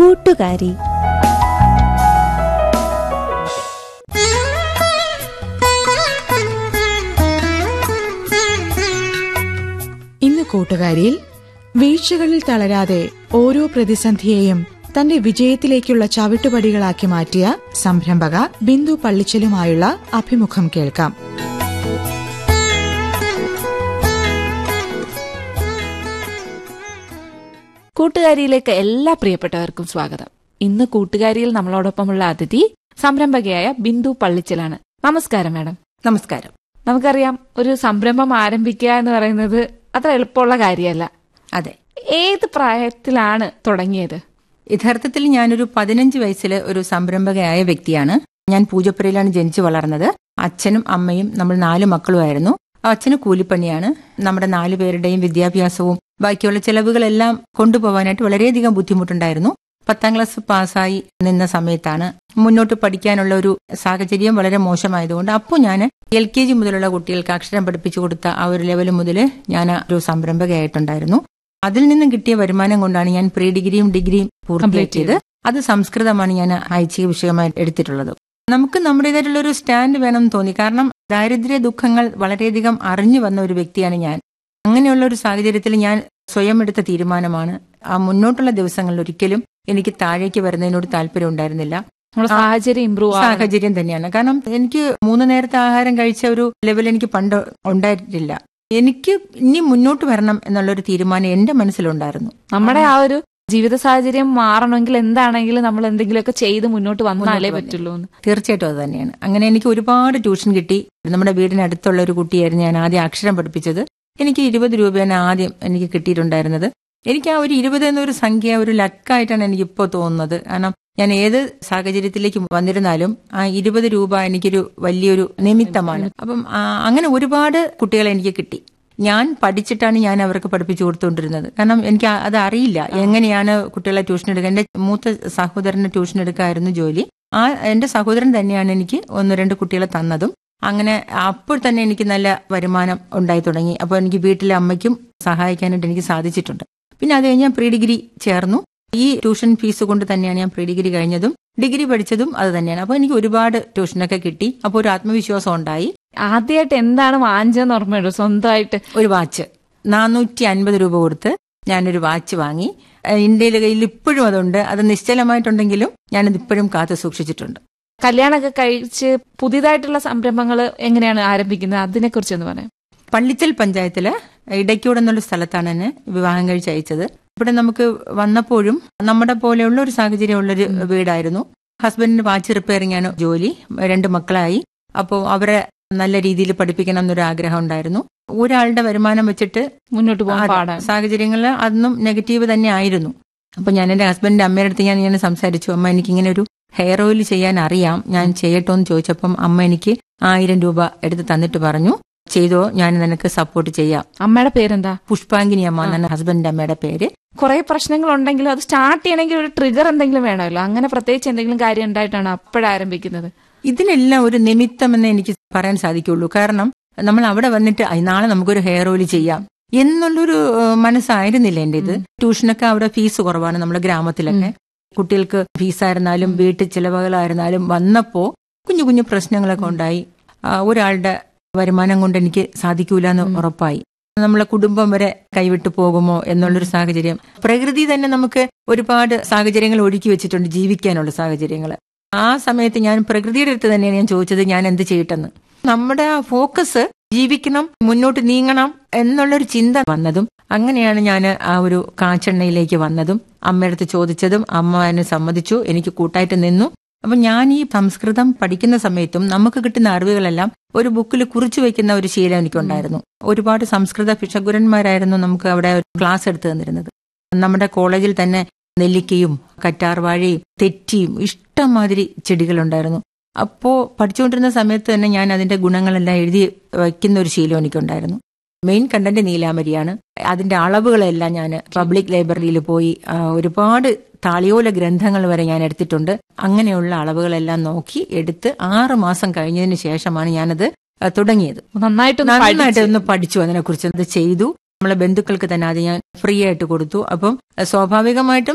കൂട്ടുകാരി ഇന്ന് കൂട്ടുകാരിയിൽ വീഴ്ചകളിൽ തളരാതെ ഓരോ പ്രതിസന്ധിയെയും തന്റെ വിജയത്തിലേക്കുള്ള ചവിട്ടുപടികളാക്കി മാറ്റിയ സംരംഭക ബിന്ദു പള്ളിച്ചലുമായുള്ള അഭിമുഖം കേൾക്കാം കൂട്ടുകാരിയിലേക്ക് എല്ലാ പ്രിയപ്പെട്ടവർക്കും സ്വാഗതം ഇന്ന് കൂട്ടുകാരിയിൽ നമ്മളോടൊപ്പമുള്ള അതിഥി സംരംഭകയായ ബിന്ദു പള്ളിച്ചലാണ് നമസ്കാരം മാഡം നമസ്കാരം നമുക്കറിയാം ഒരു സംരംഭം ആരംഭിക്കുക എന്ന് പറയുന്നത് അത്ര എളുപ്പമുള്ള കാര്യമല്ല അതെ ഏത് പ്രായത്തിലാണ് തുടങ്ങിയത് യഥാർത്ഥത്തിൽ ഞാനൊരു പതിനഞ്ച് വയസ്സിലെ ഒരു സംരംഭകയായ വ്യക്തിയാണ് ഞാൻ പൂജപ്പുരയിലാണ് ജനിച്ചു വളർന്നത് അച്ഛനും അമ്മയും നമ്മൾ നാല് മക്കളുമായിരുന്നു അച്ഛന് കൂലിപ്പണിയാണ് നമ്മുടെ നാലു പേരുടെയും വിദ്യാഭ്യാസവും ബാക്കിയുള്ള ചെലവുകളെല്ലാം കൊണ്ടുപോകാനായിട്ട് വളരെയധികം ബുദ്ധിമുട്ടുണ്ടായിരുന്നു പത്താം ക്ലാസ് പാസ്സായി നിന്ന സമയത്താണ് മുന്നോട്ട് പഠിക്കാനുള്ള ഒരു സാഹചര്യം വളരെ മോശമായതുകൊണ്ട് അപ്പോൾ ഞാൻ എൽ കെ ജി മുതലുള്ള കുട്ടികൾക്ക് അക്ഷരം പഠിപ്പിച്ചു കൊടുത്ത ആ ഒരു ലെവൽ മുതൽ ഞാൻ ഒരു സംരംഭകയായിട്ടുണ്ടായിരുന്നു അതിൽ നിന്നും കിട്ടിയ വരുമാനം കൊണ്ടാണ് ഞാൻ പ്രീ ഡിഗ്രിയും ഡിഗ്രിയും പൂർത്തിയാക്കിയത് അത് സംസ്കൃതമാണ് ഞാൻ ഐച്ഛിക വിഷയമായി എടുത്തിട്ടുള്ളത് നമുക്ക് നമ്മുടേതായിട്ടുള്ള ഒരു സ്റ്റാൻഡ് വേണമെന്ന് തോന്നി കാരണം ദാരിദ്ര്യ ദുഃഖങ്ങൾ വളരെയധികം അറിഞ്ഞു വന്ന ഒരു വ്യക്തിയാണ് ഞാൻ അങ്ങനെയുള്ള ഒരു സാഹചര്യത്തിൽ ഞാൻ സ്വയം എടുത്ത തീരുമാനമാണ് ആ മുന്നോട്ടുള്ള ദിവസങ്ങളിൽ ഒരിക്കലും എനിക്ക് താഴേക്ക് വരുന്നതിനോട് താല്പര്യം ഉണ്ടായിരുന്നില്ല നമ്മുടെ സാഹചര്യം ഇമ്പ്രൂവ് ആകണം സാഹചര്യം തന്നെയാണ് കാരണം എനിക്ക് മൂന്ന് നേരത്തെ ആഹാരം കഴിച്ച ഒരു ലെവൽ എനിക്ക് പണ്ട് ഉണ്ടായിട്ടില്ല എനിക്ക് ഇനി മുന്നോട്ട് വരണം എന്നുള്ളൊരു തീരുമാനം എന്റെ മനസ്സിലുണ്ടായിരുന്നു നമ്മുടെ ആ ഒരു ജീവിത സാഹചര്യം മാറണമെങ്കിൽ എന്താണെങ്കിലും നമ്മൾ എന്തെങ്കിലുമൊക്കെ ചെയ്ത് മുന്നോട്ട് വന്നാലേ മുന്നോട്ട് പറ്റുള്ളൂ എന്ന് തീർച്ചയായിട്ടും അത് തന്നെയാണ് അങ്ങനെ എനിക്ക് ഒരുപാട് ട്യൂഷൻ കിട്ടി നമ്മുടെ വീടിനടുത്തുള്ള ഒരു കുട്ടിയായിരുന്നു ഞാൻ ആദ്യം അക്ഷരം പഠിപ്പിച്ചത് എനിക്ക് ഇരുപത് രൂപയാണ് ആദ്യം എനിക്ക് കിട്ടിയിട്ടുണ്ടായിരുന്നത് എനിക്ക് ആ ഒരു ഇരുപത് എന്നൊരു സംഖ്യ ഒരു ലക്കായിട്ടാണ് എനിക്ക് ഇപ്പോൾ തോന്നുന്നത് കാരണം ഞാൻ ഏത് സാഹചര്യത്തിലേക്ക് വന്നിരുന്നാലും ആ ഇരുപത് രൂപ എനിക്കൊരു വലിയൊരു നിമിത്തമാണ് അപ്പം ആ, അങ്ങനെ ഒരുപാട് കുട്ടികളെ എനിക്ക് കിട്ടി ഞാൻ പഠിച്ചിട്ടാണ് ഞാൻ അവർക്ക് പഠിപ്പിച്ചു കൊടുത്തുകൊണ്ടിരുന്നത് കാരണം എനിക്ക് ആ- അത് അറിയില്ല എങ്ങനെയാണ് കുട്ടികളെ ട്യൂഷൻ എടുക്കുക എന്റെ മൂത്ത സഹോദരന് ട്യൂഷൻ എടുക്കായിരുന്നു ജോലി ആ എന്റെ സഹോദരൻ തന്നെയാണ് എനിക്ക് ഒന്ന് രണ്ട് കുട്ടികളെ തന്നതും അങ്ങനെ അപ്പോൾ തന്നെ എനിക്ക് നല്ല വരുമാനം ഉണ്ടായി തുടങ്ങി അപ്പോൾ എനിക്ക് വീട്ടിലെ അമ്മയ്ക്കും സഹായിക്കാനായിട്ട് എനിക്ക് സാധിച്ചിട്ടുണ്ട് പിന്നെ അത് കഴിഞ്ഞ് ഞാൻ പ്രീ ഡിഗ്രി ചേർന്നു ഈ ട്യൂഷൻ ഫീസ് കൊണ്ട് തന്നെയാണ് ഞാൻ പ്രീ ഡിഗ്രി കഴിഞ്ഞതും ഡിഗ്രി പഠിച്ചതും അത് തന്നെയാണ് അപ്പോൾ എനിക്ക് ഒരുപാട് ട്യൂഷനൊക്കെ കിട്ടി അപ്പോൾ ഒരു ആത്മവിശ്വാസം ഉണ്ടായി ആദ്യമായിട്ട് എന്താണ് വാങ്ങിച്ചതെന്ന് ഓർമ്മയുള്ളൂ സ്വന്തമായിട്ട് ഒരു വാച്ച് നാനൂറ്റി അൻപത് രൂപ കൊടുത്ത് ഞാനൊരു വാച്ച് വാങ്ങി ഇന്ത്യയിലെ കയ്യിൽ ഇപ്പോഴും അതുണ്ട് അത് നിശ്ചലമായിട്ടുണ്ടെങ്കിലും ഞാനത് ഇപ്പോഴും കാത്തു സൂക്ഷിച്ചിട്ടുണ്ട് കല്യാണമൊക്കെ കഴിച്ച് പുതിയതായിട്ടുള്ള സംരംഭങ്ങൾ എങ്ങനെയാണ് ആരംഭിക്കുന്നത് അതിനെ കുറിച്ച് ഒന്ന് പറയാം പള്ളിച്ചൽ പഞ്ചായത്തില് ഇടയ്ക്കൂട് എന്നുള്ള സ്ഥലത്താണ് എന്നെ വിവാഹം കഴിച്ച് അയച്ചത് ഇവിടെ നമുക്ക് വന്നപ്പോഴും നമ്മുടെ പോലെയുള്ള ഒരു സാഹചര്യമുള്ളൊരു വീടായിരുന്നു ഹസ്ബൻഡിന് വാച്ച് റിപ്പയറിംഗ് ആണ് ജോലി രണ്ട് മക്കളായി അപ്പോൾ അവരെ നല്ല രീതിയിൽ പഠിപ്പിക്കണം എന്നൊരു ആഗ്രഹം ഉണ്ടായിരുന്നു ഒരാളുടെ വരുമാനം വെച്ചിട്ട് മുന്നോട്ട് പോകാൻ അതെ, പാടാണ് സാഹചര്യങ്ങളിൽ അന്നും നെഗറ്റീവ് തന്നെ ആയിരുന്നു അപ്പൊ ഞാൻ എന്റെ ഹസ്ബൻഡിന്റെ അമ്മയുടെ അടുത്ത് ഞാൻ ഇങ്ങനെ സംസാരിച്ചു അമ്മ എനിക്ക് ഇങ്ങനെ ഒരു ഹെയർ ഓയിൽ ചെയ്യാൻ അറിയാം ഞാൻ ചെയ്യട്ടോ എന്ന് ചോദിച്ചപ്പം അമ്മ എനിക്ക് ആയിരം രൂപ എടുത്ത് തന്നിട്ട് പറഞ്ഞു ചെയ്തോ ഞാൻ നിനക്ക് സപ്പോർട്ട് ചെയ്യാം അമ്മയുടെ പേരെന്താ പുഷ്പാങ്കിനി അമ്മ എന്നാണ് ഹസ്ബൻഡിന്റെ അമ്മയുടെ പേര് കുറെ പ്രശ്നങ്ങൾ ഉണ്ടെങ്കിലും അത് സ്റ്റാർട്ട് ചെയ്യണമെങ്കിൽ ഒരു ട്രിഗർ എന്തെങ്കിലും വേണമല്ലോ അങ്ങനെ പ്രത്യേകിച്ച് എന്തെങ്കിലും കാര്യം ഉണ്ടായിട്ടാണ് അപ്പോഴാരംഭിക്കുന്നത് ഇതിനെല്ലാം ഒരു നിമിത്തം എന്ന് എനിക്ക് പറയാൻ സാധിക്കുള്ളൂ കാരണം നമ്മൾ അവിടെ വന്നിട്ട് "ഐ, നാളെ നമുക്കൊരു ഹെയർ ഓയിൽ ചെയ്യാം എന്നുള്ളൊരു ഏഹ്, മനസ്സായിരുന്നില്ല എന്റെ ഇത് ട്യൂഷനൊക്കെ അവിടെ ഫീസ് കുറവാണ് നമ്മുടെ ഗ്രാമത്തിലൊക്കെ കുട്ടികൾക്ക് ഫീസായിരുന്നാലും വീട്ടു ചിലവുകളായിരുന്നാലും വന്നപ്പോ കുഞ്ഞു കുഞ്ഞു പ്രശ്നങ്ങളൊക്കെ ഉണ്ടായി ആ, ഒരാളുടെ വരുമാനം കൊണ്ട് എനിക്ക് സാധിക്കൂല എന്ന് ഉറപ്പായി നമ്മളെ കുടുംബം വരെ കൈവിട്ടു പോകുമോ എന്നുള്ളൊരു സാഹചര്യം പ്രകൃതി തന്നെ നമുക്ക് ഒരുപാട് സാഹചര്യങ്ങൾ ഒരുക്കി വെച്ചിട്ടുണ്ട് ജീവിക്കാനുള്ള സാഹചര്യങ്ങൾ ആ സമയത്ത് ഞാൻ പ്രകൃതിയുടെ അടുത്ത് തന്നെയാണ് ഞാൻ ചോദിച്ചത് ഞാൻ എന്ത് ചെയ്യട്ടെന്ന് നമ്മുടെ ആ ഫോക്കസ് ജീവിക്കണം മുന്നോട്ട് നീങ്ങണം എന്നുള്ളൊരു ചിന്ത വന്നതും അങ്ങനെയാണ് ഞാൻ ആ ഒരു കാച്ചെണ്ണയിലേക്ക് വന്നതും അമ്മയടുത്ത് ചോദിച്ചതും അമ്മ എന്നെ സമ്മതിച്ചു എനിക്ക് കൂട്ടായിട്ട് നിന്നു അപ്പൊ ഞാൻ ഈ സംസ്കൃതം പഠിക്കുന്ന സമയത്തും നമുക്ക് കിട്ടുന്ന അറിവുകളെല്ലാം ഒരു ബുക്കിൽ കുറിച്ചു വെക്കുന്ന ഒരു ശീലം എനിക്കുണ്ടായിരുന്നു ഒരുപാട് സംസ്കൃത ഭിഷഗുരന്മാരായിരുന്നു നമുക്ക് അവിടെ ക്ലാസ് എടുത്തു തന്നിരുന്നത് നമ്മുടെ കോളേജിൽ തന്നെ നെല്ലിക്കയും കറ്റാർവാഴയും തെറ്റിയും ഇഷ്ടംമാതിരി ചെടികളുണ്ടായിരുന്നു അപ്പോ പഠിച്ചുകൊണ്ടിരുന്ന സമയത്ത് തന്നെ ഞാൻ അതിന്റെ ഗുണങ്ങളെല്ലാം എഴുതി വയ്ക്കുന്ന ഒരു ശീലം എനിക്കുണ്ടായിരുന്നു മെയിൻ കണ്ടന്റ് നീലാമരിയാണ് അതിന്റെ അളവുകളെല്ലാം ഞാൻ പബ്ലിക് ലൈബ്രറിയിൽ പോയി ആ, ഒരുപാട് താളിയോല ഗ്രന്ഥങ്ങൾ വരെ ഞാൻ എടുത്തിട്ടുണ്ട് അങ്ങനെയുള്ള അളവുകളെല്ലാം നോക്കി എടുത്ത് ആറ് മാസം കഴിഞ്ഞതിന് ശേഷമാണ് ഞാനത് ആ, തുടങ്ങിയത് നന്നായിട്ട് നന്നായിട്ട് ഒന്ന് പഠിച്ചു അതിനെക്കുറിച്ച് അത് ചെയ്തു നമ്മളെ ബന്ധുക്കൾക്ക് തന്നെ അത് ഞാൻ ഫ്രീ ആയിട്ട് കൊടുത്തു അപ്പം സ്വാഭാവികമായിട്ടും